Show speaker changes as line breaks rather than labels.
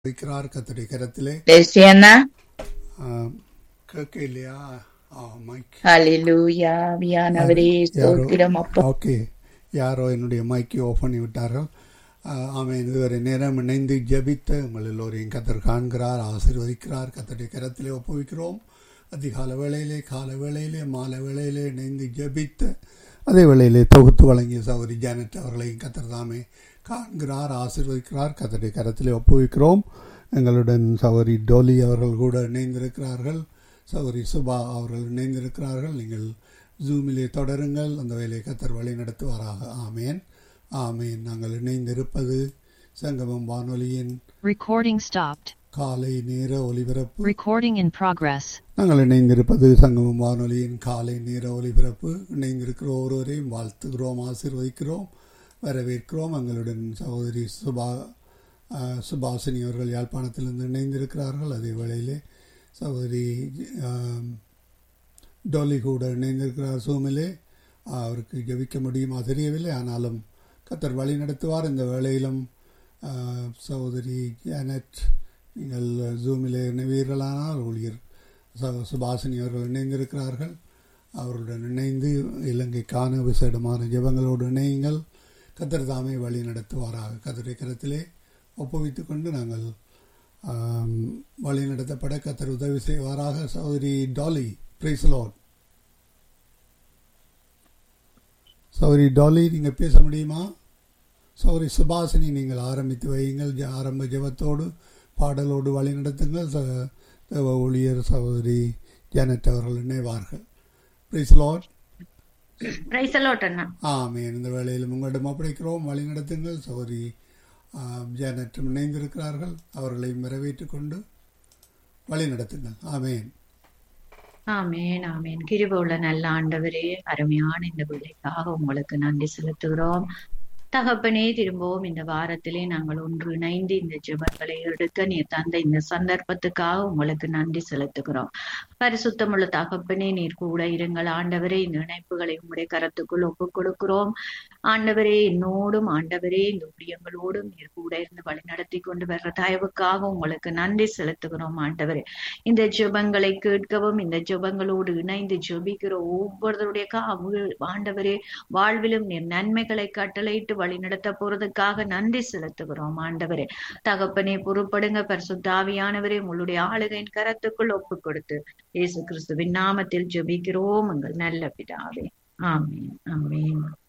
வைக்கிறார் கத்தடி கரத்திலே
Luciana.
ஆம், கேட்க இல்லையா ஆ மைக்
Hallelujah. வியானவரே ஸ்தோத்திரம் அப்பா
ஓகே யாரோ என்னுடைய மைக்கை ஆஃப் பண்ணி விட்டார்கள் ஆமாம் இதுவரை நேரம் இணைந்து ஜெபித்த உங்கள் எல்லோரையும் கத்தர் காண்கிறார் ஆசீர்வதிக்கிறார் கத்தருடைய கரத்திலே ஒப்புவிக்கிறோம் அதிகால வேளையிலே கால வேளையிலே மாலை வேளையிலே இணைந்து ஜெபித்த அதே வேளையிலே தொகுத்து வழங்கிய சௌரி ஜானட் அவர்களையும் கத்தர் தாமே காண்கிறார் ஆசீர்வதிக்கிறார் கத்தருடைய கரத்திலே ஒப்புவிக்கிறோம் எங்களுடன் சௌரி டோலி அவர்கள் கூட இணைந்திருக்கிறார்கள் சௌரி சுபா அவர்கள் இணைந்திருக்கிறார்கள் நீங்கள் ஜூமிலே தொடருங்கள் அந்த வேலையை கத்தர் வழி நடத்துவாராக ஆமேன் ஆமேன் நாங்கள் இணைந்திருப்பது சங்கமம் வானொலியின்
Recording stopped.
காலை நேர ஒலிபரப்பு
Recording in progress.
நாங்கள் இணைந்திருப்பது சங்கமம் வானொலியின் காலை நேர ஒலிபரப்பு இணைந்திருக்கிற ஒருவரையும் வாழ்த்துகிறோம் ஆசீர்வதிக்கிறோம் வரவேற்கிறோம் எங்களுடன் சகோதரி சுபா அஹ், சுபாசினி அவர்கள் யாழ்ப்பாணத்திலிருந்து இணைந்திருக்கிறார்கள் அதே வேளையிலே சகோதரி ஆம், டோலி கூட இணைந்திருக்கிறார் சூமிலே அவருக்கு ஜெபிக்க முடியுமா தெரியவில்லை ஆனாலும் கத்தர் வழி நடத்துவார் இந்த வேளையிலும் ஆஹ், சகோதரி ஜானட் நீங்கள் ஜூமிலே இணைவீர்களானால் ஊழியர் ச- சுபாசினி அவர்கள் இணைந்திருக்கிறார்கள் அவர்களுடன் இணைந்து இலங்கைக்கான விசேடமான ஜெபங்களோடு இணையுங்கள் கத்தர் தாமே வழி நடத்துவாராக கத்தருடைய கரத்திலே ஒப்புவித்துக் கொண்டு நாங்கள் ஆம், வழி நடத்தப்பட கத்தர் உதவி செய்வாராக சகோதரி டாலி பிரைஸ்லோட் சௌரி டாலி நீங்கள் பேச முடியுமா சௌரி சுபாசினி நீங்கள் ஆரம்பித்து வையுங்கள் ஜ- ஆரம்ப ஜெபத்தோடு பாடலோடு வழி நடத்துங்கள் ச- தேவ ஊழியர் சகோதரி ஜானட் அவர்கள் இணைவார்கள் பிரைஸ்லோட்
பிரைஸ் அலாட் அண்ணா
ஆமேன் இந்த வேளையில் உங்களிடம் ஒப்படைக்கிறோம் வழி நடத்துங்கள் சௌரி ஜானற்றும் இணைந்திருக்கிறார்கள் அவர்களையும் வரவேற்றுக் கொண்டு வழி நடத்துங்கள் ஆமேன்
ஆமேன் ஆமேன் கிருப நல்ல ஆண்டவரே அருமையான இந்த பிள்ளைக்காக உங்களுக்கு நன்றி செலுத்துகிறோம் தகப்பனே திரும்பவும் இந்த வாரத்திலே நாங்கள் ஒன்று இணைந்து இந்த ஜெபங்களை எடுக்க நீர் தந்த இந்த சந்தர்ப்பத்துக்காக உங்களுக்கு நன்றி செலுத்துகிறோம் பரிசுத்தமுள்ள தகப்பனே நீர் கூட இருங்கள் ஆண்டவரே இந்த இணைப்புகளை உங்களுடைய கரத்துக்குள் ஒப்புக் கொடுக்கிறோம் ஆண்டவரே என்னோடும் ஆண்டவரே இந்த ஊழியங்களோடும் நீர் கூட இருந்து வழி நடத்தி கொண்டு வர்ற தயவுக்காக உங்களுக்கு நன்றி செலுத்துகிறோம் ஆண்டவரே இந்த ஜெபங்களை கேட்கவும் இந்த ஜெபங்களோடு இணைந்து ஜெபிக்கிற ஒவ்வொருவருடைய காவு ஆண்டவரே வாழ்விலும் நீர் நன்மைகளை கட்டளையிட்டு வழி நடத்த போறதுக்காக நன்றி செலுத்துகிறோம் ஆண்டவரே தகப்பனே பொறுப்படுங்க பரிசுத்தாவியானவரே உங்களுடைய ஆளுகையின் கரத்துக்குள் ஒப்பு கொடுத்து இயேசு கிறிஸ்துவின் நாமத்தில் ஜெபிக்கிறோம் உங்கள் நல்ல பிதாவே ஆமென் ஆமென்